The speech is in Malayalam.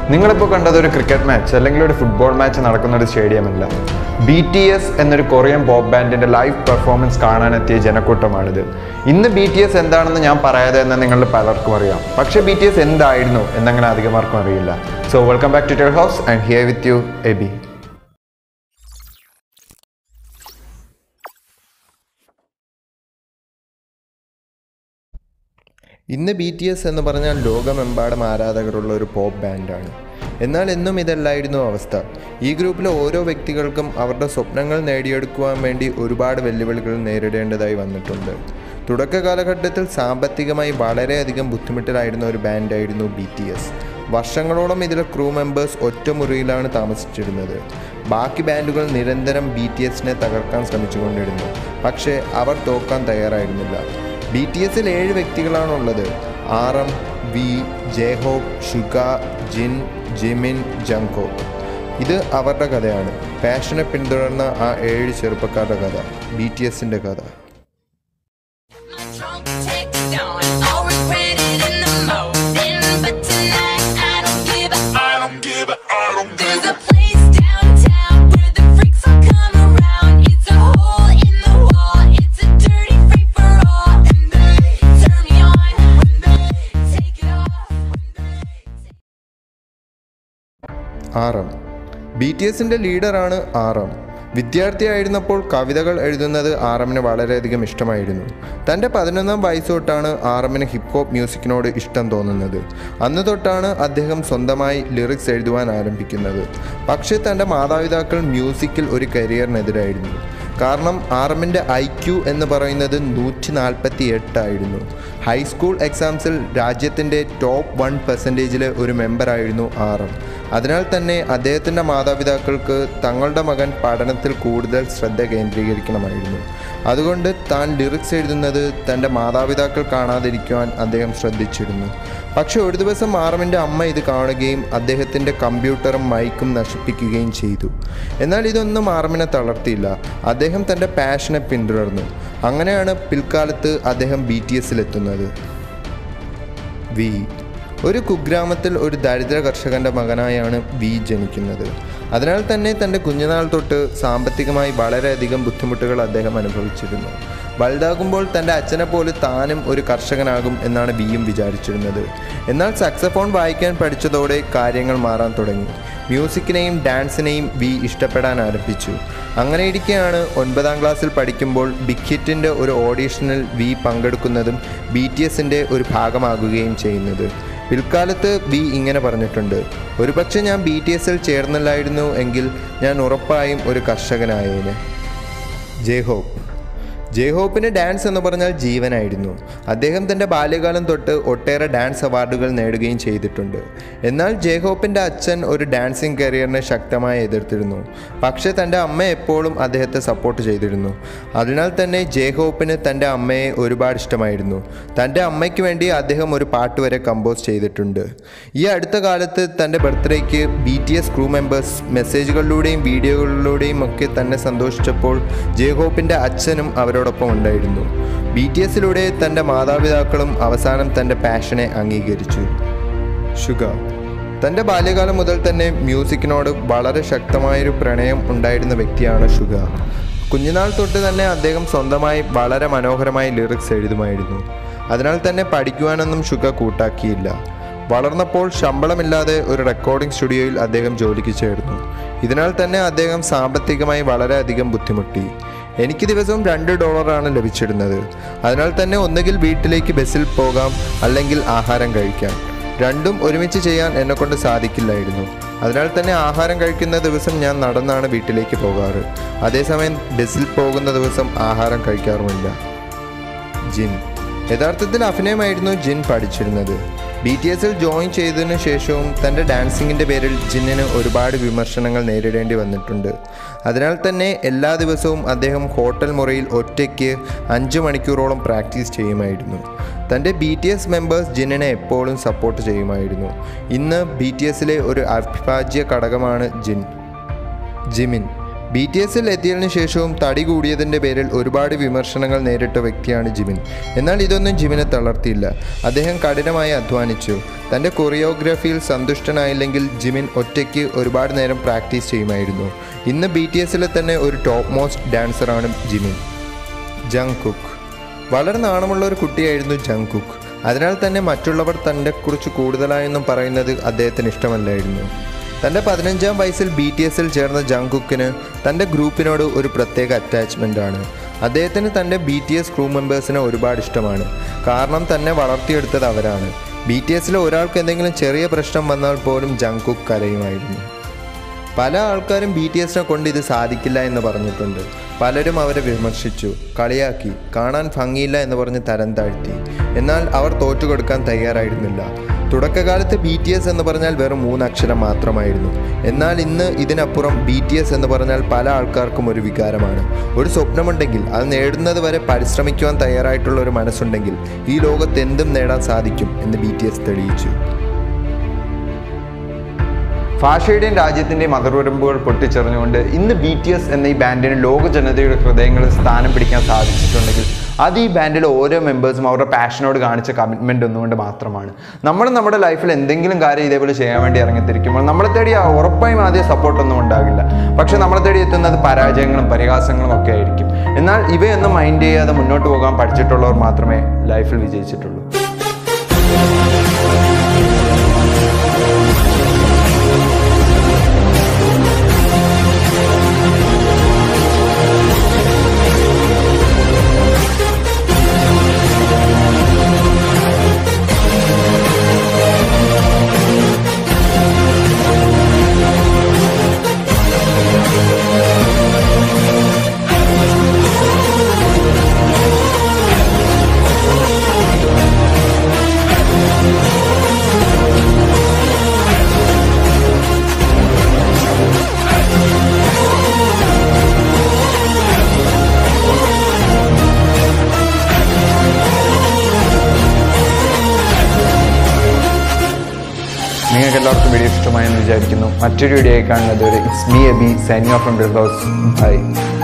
നിങ്ങളിപ്പോൾ കണ്ടത് ഒരു ക്രിക്കറ്റ് മാച്ച് അല്ലെങ്കിൽ ഒരു ഫുട്ബോൾ മാച്ച് നടക്കുന്ന ഒരു സ്റ്റേഡിയമല്ല ബി ടി എസ് എന്നൊരു കൊറിയൻ പോപ്പ് ബാൻഡിന്റെ ലൈവ് പെർഫോമൻസ് കാണാനെത്തിയ ജനക്കൂട്ടമാണിത് ഇന്ന് ബി ടി എസ് എന്താണെന്ന് ഞാൻ പറയാതെ എന്ന് നിങ്ങളിൽ പലർക്കും അറിയാം പക്ഷേ ബി ടി എസ് എന്തായിരുന്നു എന്നങ്ങനെ അധികമാർക്കും അറിയില്ല so welcome back to their house and here with you Abi ഇന്ന് ബി ടി എസ് എന്ന് പറഞ്ഞാൽ ലോകമെമ്പാടും ആരാധകരുള്ള ഒരു പോപ്പ് ബാൻഡാണ് എന്നാൽ എന്നും ഇതല്ലായിരുന്നു അവസ്ഥ ഈ ഗ്രൂപ്പിലെ ഓരോ വ്യക്തികൾക്കും അവരുടെ സ്വപ്നങ്ങൾ നേടിയെടുക്കുവാൻ വേണ്ടി ഒരുപാട് വെല്ലുവിളികൾ നേരിടേണ്ടതായി വന്നിട്ടുണ്ട് തുടക്ക കാലഘട്ടത്തിൽ സാമ്പത്തികമായി വളരെയധികം ബുദ്ധിമുട്ടിലായിരുന്ന ഒരു ബാൻഡായിരുന്നു ബി ടി എസ് വർഷങ്ങളോളം ഇതിലെ ക്രൂ മെമ്പേഴ്സ് ഒറ്റ മുറിയിലാണ് താമസിച്ചിരുന്നത് ബാക്കി ബാൻഡുകൾ നിരന്തരം ബി ടി എസിനെ തകർക്കാൻ ശ്രമിച്ചുകൊണ്ടിരുന്നു പക്ഷേ അവർ തോക്കാൻ തയ്യാറായിരുന്നില്ല ബി ടി എസിൽ ഏഴ് വ്യക്തികളാണുള്ളത് R M V J Hope Suga Jin Jimin Jungkook ഇത് അവരുടെ കഥയാണ് പാഷനെ പിന്തുടർന്ന ആ ഏഴ് ചെറുപ്പക്കാരുടെ കഥ ബി ടി എസിൻ്റെ കഥ My trunk takes on, all regretted in the morning. But tonight I don't give a I don't give a I don't There's a place downtown where the freaks all come around. It's a hole in the wall, it's a dirty free for all. And they turn me on when they take it off. When they take R M B T എസിൻ്റെ ലീഡറാണ് ആർ എം വിദ്യാർത്ഥിയായിരുന്നപ്പോൾ കവിതകൾ എഴുതുന്നത് ആർ എമ്മിന് വളരെയധികം ഇഷ്ടമായിരുന്നു തൻ്റെ പതിനൊന്നാം വയസ്സ് തൊട്ടാണ് ആർ എമ്മിന് ഹിപ്പ് ഹോപ്പ് മ്യൂസിക്കിനോട് ഇഷ്ടം തോന്നുന്നത് അന്ന് തൊട്ടാണ് അദ്ദേഹം സ്വന്തമായി ലിറിക്സ് എഴുതുവാൻ ആരംഭിക്കുന്നത് പക്ഷേ തൻ്റെ മാതാപിതാക്കൾ മ്യൂസിക്കിൽ ഒരു കരിയറിനെതിരായിരുന്നു കാരണം ആർ എമ്മിൻ്റെ ഐ ക്യു എന്ന് പറയുന്നത് നൂറ്റി നാൽപ്പത്തി എട്ടായിരുന്നു ഹൈസ്കൂൾ എക്സാംസിൽ രാജ്യത്തിൻ്റെ ടോപ്പ് വൺ പെർസെൻറ്റേജിലെ ഒരു മെമ്പറായിരുന്നു ആർ എം അതിനാൽ തന്നെ അദ്ദേഹത്തിൻ്റെ മാതാപിതാക്കൾക്ക് തങ്ങളുടെ മകൻ പഠനത്തിൽ കൂടുതൽ ശ്രദ്ധ കേന്ദ്രീകരിക്കണമായിരുന്നു അതുകൊണ്ട് താൻ ലിറിക്സ് എഴുതുന്നത് തൻ്റെ മാതാപിതാക്കൾ കാണാതിരിക്കുവാൻ അദ്ദേഹം ശ്രദ്ധിച്ചിരുന്നു പക്ഷെ ഒരു ദിവസം ആറമിൻ്റെ അമ്മ ഇത് കാണുകയും അദ്ദേഹത്തിൻ്റെ കമ്പ്യൂട്ടറും മൈക്കും നശിപ്പിക്കുകയും ചെയ്തു എന്നാൽ ഇതൊന്നും ആറമിനെ തളർത്തിയില്ല അദ്ദേഹം തൻ്റെ പാഷനെ പിന്തുടർന്നു അങ്ങനെയാണ് പിൽക്കാലത്ത് അദ്ദേഹം ബി ടി എസിലെത്തുന്നത് വി ഒരു കുഗ്രാമത്തിൽ ഒരു ദരിദ്ര കർഷകന്റെ മകനായാണ് വി ജനിക്കുന്നത് അതിനാൽ തന്നെ തൻ്റെ കുഞ്ഞുനാൾ തൊട്ട് സാമ്പത്തികമായി വളരെയധികം ബുദ്ധിമുട്ടുകൾ അദ്ദേഹം അനുഭവിച്ചിരുന്നു വലുതാകുമ്പോൾ തൻ്റെ അച്ഛനെ പോലെ താനും ഒരു കർഷകനാകും എന്നാണ് വിയും വിചാരിച്ചിരുന്നത് എന്നാൽ സക്സഫോൺ വായിക്കാൻ പഠിച്ചതോടെ കാര്യങ്ങൾ മാറാൻ തുടങ്ങി മ്യൂസിക്കിനെയും ഡാൻസിനെയും വി ഇഷ്ടപ്പെടാൻ ആരംഭിച്ചു അങ്ങനെയിരിക്കെയാണ് ഒൻപതാം ക്ലാസ്സിൽ പഠിക്കുമ്പോൾ ബിഗ് ഹിറ്റിൻ്റെ ഒരു ഓഡീഷനിൽ വി പങ്കെടുക്കുന്നതും ബി ടി എസിൻ്റെ ഒരു ഭാഗമാകുകയും ചെയ്യുന്നത് പിൽക്കാലത്ത് വി ഇങ്ങനെ പറഞ്ഞിട്ടുണ്ട് ഒരുപക്ഷെ ഞാൻ ബി ടി എസിൽ ചേർന്നില്ലായിരുന്നു എങ്കിൽ ഞാൻ ഉറപ്പായും ഒരു കർഷകനായേനെ ജയ്ഹോപ്പ് ജയ്ഹോപ്പിന് ഡാൻസ് എന്ന് പറഞ്ഞാൽ ജീവനായിരുന്നു അദ്ദേഹം തൻ്റെ ബാല്യകാലം തൊട്ട് ഒട്ടേറെ ഡാൻസ് അവാർഡുകൾ നേടുകയും ചെയ്തിട്ടുണ്ട് എന്നാൽ ജയ്ഹോപ്പിൻ്റെ അച്ഛൻ ഒരു ഡാൻസിങ് കരിയറിനെ ശക്തമായി എതിർത്തിരുന്നു പക്ഷേ തൻ്റെ അമ്മ എപ്പോഴും അദ്ദേഹത്തെ സപ്പോർട്ട് ചെയ്തിരുന്നു അതിനാൽ തന്നെ ജയ്ഹോപ്പിന് തൻ്റെ അമ്മയെ ഒരുപാട് ഇഷ്ടമായിരുന്നു തൻ്റെ അമ്മയ്ക്ക് വേണ്ടി അദ്ദേഹം ഒരു പാട്ട് വരെ കമ്പോസ് ചെയ്തിട്ടുണ്ട് ഈ അടുത്ത കാലത്ത് തൻ്റെ ബർത്ത്ഡേക്ക് B T S crew members മെസ്സേജുകളിലൂടെയും വീഡിയോകളിലൂടെയും ഒക്കെ തന്നെ സന്തോഷിച്ചപ്പോൾ ജേഹോപ്പിൻ്റെ അച്ഛനും അവരോടൊപ്പം ഉണ്ടായിരുന്നു ബി ടി എസിലൂടെ തൻ്റെ മാതാപിതാക്കളും അവസാനം തൻ്റെ പാഷനെ അംഗീകരിച്ചു ഷുഗ തൻ്റെ ബാല്യകാലം മുതൽ തന്നെ മ്യൂസിക്കിനോട് വളരെ ശക്തമായൊരു പ്രണയം ഉണ്ടായിരുന്ന വ്യക്തിയാണ് ഷുഗ കുഞ്ഞുനാൾ തൊട്ട് തന്നെ അദ്ദേഹം സ്വന്തമായി വളരെ മനോഹരമായി ലിറിക്സ് എഴുതുമായിരുന്നു അതിനാൽ തന്നെ പഠിക്കുവാനൊന്നും ഷുഗ കൂട്ടാക്കിയില്ല വളർന്നപ്പോൾ ശമ്പളമില്ലാതെ ഒരു റെക്കോർഡിംഗ് സ്റ്റുഡിയോയിൽ അദ്ദേഹം ജോലിക്ക് ചേർന്നു ഇതിനാൽ തന്നെ അദ്ദേഹം സാമ്പത്തികമായി വളരെയധികം ബുദ്ധിമുട്ടി എനിക്ക് ദിവസവും രണ്ട് ഡോളറാണ് ലഭിച്ചിരുന്നത് അതിനാൽ തന്നെ ഒന്നുകിൽ വീട്ടിലേക്ക് ബസ്സിൽ പോകാം അല്ലെങ്കിൽ ആഹാരം കഴിക്കാം രണ്ടും ഒരുമിച്ച് ചെയ്യാൻ എന്നെക്കൊണ്ട് സാധിക്കില്ലായിരുന്നു അതിനാൽ തന്നെ ആഹാരം കഴിക്കുന്ന ദിവസം ഞാൻ നടന്നാണ് വീട്ടിലേക്ക് പോകാറ് അതേസമയം ബസ്സിൽ പോകുന്ന ദിവസം ആഹാരം കഴിക്കാറുമില്ല ജിൻ യഥാർത്ഥത്തിൽ അഭിനയമായിരുന്നു ജിൻ പഠിച്ചിരുന്നത് ബി ടി എസിൽ ജോയിൻ ചെയ്തതിനു ശേഷവും തൻ്റെ ഡാൻസിങ്ങിൻ്റെ പേരിൽ ജിന്നിന് ഒരുപാട് വിമർശനങ്ങൾ നേരിടേണ്ടി വന്നിട്ടുണ്ട് അതിനാൽ തന്നെ എല്ലാ ദിവസവും അദ്ദേഹം ഹോട്ടൽ മുറിയിൽ ഒറ്റയ്ക്ക് അഞ്ച് മണിക്കൂറോളം പ്രാക്ടീസ് ചെയ്യുമായിരുന്നു തൻ്റെ ബി ടി എസ് മെമ്പേഴ്സ് ജിന്നിനെ എപ്പോഴും സപ്പോർട്ട് ചെയ്യുമായിരുന്നു ഇന്ന് ബി ടി എസിലെ ഒരു അവിഭാജ്യ ഘടകമാണ് ജിൻ ജിമിൻ ബി ടി എസിൽ എത്തിയതിനു ശേഷവും തടി കൂടിയതിൻ്റെ പേരിൽ ഒരുപാട് വിമർശനങ്ങൾ നേരിട്ട വ്യക്തിയാണ് ജിമിൻ എന്നാൽ ഇതൊന്നും ജിമിനെ തളർത്തിയില്ല അദ്ദേഹം കഠിനമായി അധ്വാനിച്ചു തൻ്റെ കൊറിയോഗ്രാഫിയിൽ സന്തുഷ്ടനായില്ലെങ്കിൽ ജിമിൻ ഒറ്റയ്ക്ക് ഒരുപാട് നേരം പ്രാക്ടീസ് ചെയ്യുമായിരുന്നു ഇന്ന് ബി ടി എസിലെ തന്നെ ഒരു ടോപ്പ് മോസ്റ്റ് ഡാൻസറാണ് ജിമിൻ ജങ് കുക്ക് വളരെ നാണമുള്ള ഒരു കുട്ടിയായിരുന്നു ജങ് കുക്ക് അതിനാൽ തന്നെ മറ്റുള്ളവർ തൻ്റെ കുറിച്ച് കൂടുതലായൊന്നും പറയുന്നത് അദ്ദേഹത്തിന് ഇഷ്ടമല്ലായിരുന്നു തൻ്റെ പതിനഞ്ചാം വയസ്സിൽ ബി ടി എസിൽ ചേർന്ന ജങ് കുക്കിന് തൻ്റെ ഗ്രൂപ്പിനോട് ഒരു പ്രത്യേക അറ്റാച്ച്മെൻ്റ് ആണ് അദ്ദേഹത്തിന് തൻ്റെ ബി ടി എസ് ക്രൂ മെമ്പേഴ്സിനെ ഒരുപാട് ഇഷ്ടമാണ് കാരണം തന്നെ വളർത്തിയെടുത്തത് അവരാണ് ബി ടി എസിലെ ഒരാൾക്ക് എന്തെങ്കിലും ചെറിയ പ്രശ്നം വന്നാൽ പോലും ജങ് കുക്ക് കരയുമായിരുന്നു പല ആൾക്കാരും ബി ടി എസിനെ കൊണ്ട് ഇത് സാധിക്കില്ല എന്ന് പറഞ്ഞിട്ടുണ്ട് പലരും അവരെ വിമർശിച്ചു കളിയാക്കി കാണാൻ ഭംഗിയില്ല എന്ന് പറഞ്ഞ് തരം താഴ്ത്തി എന്നാൽ അവർ തോറ്റുകൊടുക്കാൻ തയ്യാറായിരുന്നില്ല തുടക്കകാലത്ത് ബി ടി എസ് എന്ന് പറഞ്ഞാൽ വെറും മൂന്നക്ഷരം മാത്രമായിരുന്നു എന്നാൽ ഇന്ന് ഇതിനപ്പുറം ബി ടി എസ് എന്ന് പറഞ്ഞാൽ പല ആൾക്കാർക്കും ഒരു വികാരമാണ് ഒരു സ്വപ്നമുണ്ടെങ്കിൽ അത് നേടുന്നത് വരെ പരിശ്രമിക്കുവാൻ തയ്യാറായിട്ടുള്ള ഒരു മനസ്സുണ്ടെങ്കിൽ ഈ ലോകത്ത് എന്തും നേടാൻ സാധിക്കും എന്ന് ബി ടി എസ് തെളിയിച്ചു ഭാഷയുടെയും രാജ്യത്തിൻ്റെയും അതിർവരമ്പുകൾ പൊട്ടിച്ചെറിഞ്ഞുകൊണ്ട് ഇന്ന് ബി ടി എസ് എന്ന ഈ ബാൻഡിന് ലോക ജനതയുടെ ഹൃദയങ്ങളിൽ സ്ഥാനം പിടിക്കാൻ സാധിച്ചിട്ടുണ്ടെങ്കിൽ അത് ഈ ബാൻഡിലെ ഓരോ മെമ്പേഴ്സും അവരുടെ പാഷനോട് കാണിച്ച കമ്മിറ്റ്മെൻ്റ് ഒന്നുകൊണ്ട് മാത്രമാണ് നമ്മൾ നമ്മുടെ ലൈഫിൽ എന്തെങ്കിലും കാര്യം ഇതേപോലെ ചെയ്യാൻ വേണ്ടി ഇറങ്ങിത്തിരിക്കുമ്പോൾ നമ്മളെ തേടി ആ ഉറപ്പായും ആദ്യം സപ്പോർട്ടൊന്നും ഉണ്ടാകില്ല പക്ഷെ നമ്മളെ തേടി എത്തുന്നത് പരാജയങ്ങളും പരിഹാസങ്ങളും ഒക്കെ ആയിരിക്കും എന്നാൽ ഇവയൊന്നും മൈൻഡ് ചെയ്യാതെ മുന്നോട്ട് പോകാൻ പഠിച്ചിട്ടുള്ളവർ മാത്രമേ ലൈഫിൽ വിജയിച്ചിട്ടുള്ളൂ നിങ്ങൾക്ക് എല്ലാവർക്കും വീഡിയോ ഇഷ്ടമായെന്ന് വിചാരിക്കുന്നു മറ്റൊരു വീഡിയോ ആയി കാണുന്നത് ഒരു it's me A B signing off from ബിർദോസ് ബൈ